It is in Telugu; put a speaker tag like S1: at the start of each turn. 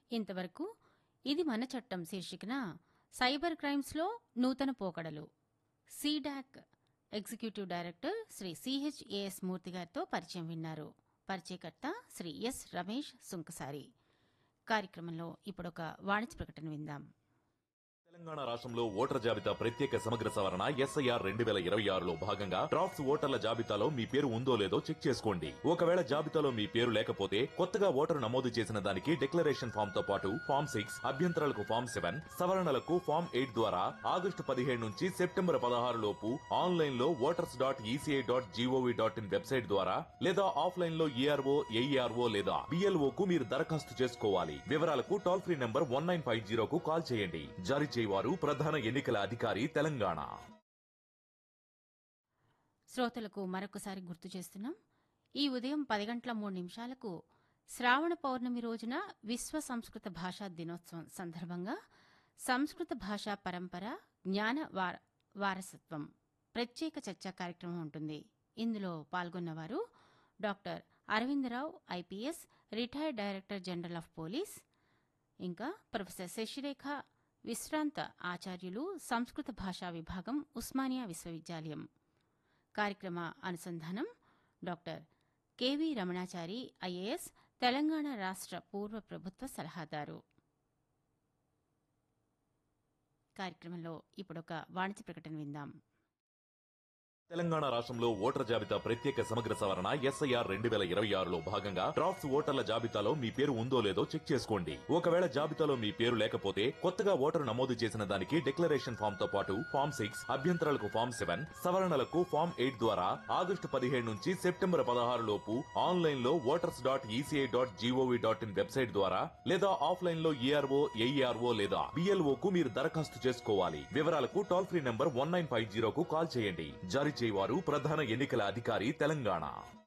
S1: ఇంతవరకు ఇది మన చట్టం శీర్షికన సైబర్ క్రైమ్స్లో నూతన పోకడలు CDAC executive director Sri CHAS Murthy గారితో పరిచయం విన్నారు పరిచయకర్త శ్రీ ఎస్ రమేష్ సుంకసారి కార్యక్రమంలో ఇప్పుడొక వాణిజ్య ప్రకటన విందాం
S2: తెలంగాణ రాష్ట్రంలో ఓటర్ జాబితా ప్రత్యేక సమగ్ర సవరణ ఎస్ఐఆర్ రెండు వేల ఇరవై ఆరులో భాగంగా డ్రాఫ్ట్స్ ఓటర్ల జాబితాలో మీ పేరు ఉందో లేదో చెక్ చేసుకోండి ఒకవేళ జాబితాలో మీ పేరు లేకపోతే కొత్తగా ఓటరు నమోదు చేసిన దానికి డిక్లరేషన్ ఫామ్ తో పాటు ఫామ్ సిక్స్ అభ్యంతరాలకు ఫామ్ సెవెన్ సవరణలకు ఫామ్ ఎయిట్ ద్వారా ఆగస్టు పదిహేడు నుంచి సెప్టెంబర్ పదహారు లోపు ఆన్లైన్ లో voters dot ECI dot GOV dot in website ద్వారా లేదా ఆఫ్లైన్ లో ఏఆర్ఓ ఏఈఆర్ఓ లేదా బిఎల్ఓ కు మీరు దరఖాస్తు చేసుకోవాలి వివరాలకు toll free number one nine five జీరోకు కాల్ చేయండి జారీ చేయవారు ప్రధాన ఎన్నికల అధికారి తెలంగాణ
S1: శ్రోతలకు మరొకసారి గుర్తు చేస్తున్నాం ఈ ఉదయం పది గంటల మూడు నిమిషాలకు శ్రావణ పౌర్ణమి రోజున విశ్వ సంస్కృత భాషా దినోత్సవం సందర్భంగా సంస్కృత భాషా పరంపర జ్ఞాన వార- వారసత్వం ప్రత్యేక చర్చా కార్యక్రమం ఉంటుంది ఇందులో పాల్గొన్నవారు doctor Aravinda Rao IPS retired director general of police ఇంకా ప్రొఫెసర్ శశిరేఖ విశ్రాంత ఆచార్యులు సంస్కృత భాషా విభాగం ఉస్మానియా విశ్వవిద్యాలయం కార్యక్రమ అనుసంధానం doctor K V Ramanachari IAS Telangana రాష్ట్ర పూర్వ ప్రభుత్వ సలహాదారు కార్యక్రమంలో ఇప్పుడొక వాణిజ్య ప్రకటన విందాం
S2: తెలంగాణ రాష్ట్రంలో ఓటర్ జాబితా ప్రత్యేక సమగ్ర సవరణ ఎస్ఐఆర్ రెండు వేల ఇరవై ఆరులో భాగంగా డ్రాఫ్ట్స్ ఓటర్ల జాబితాలో మీ పేరు ఉందో లేదో చెక్ చేసుకోండి ఒకవేళ జాబితాలో మీ పేరు లేకపోతే కొత్తగా ఓటరు నమోదు చేసిన దానికి డిక్లరేషన్ ఫామ్ తో పాటు ఫామ్ సిక్స్ అభ్యంతరాలకు ఫామ్ సెవెన్ సవరణలకు ఫామ్ ఎయిట్ ద్వారా ఆగస్టు పదిహేడు నుంచి సెప్టెంబర్ పదహారు లోపు ఆన్లైన్ లో voters dot ECI dot GOV dot in website ద్వారా లేదా ఆఫ్లైన్ లో ఏఆర్ఓ ఏఈఆర్ఓ లేదా బిఎల్ఓ కు మీరు దరఖాస్తు చేసుకోవాలి వివరాలకు toll free number one nine five జీరోకు కాల్ చేయండి జారీ చేయవారు ప్రధాన ఎన్నికల అధికారి తెలంగాణ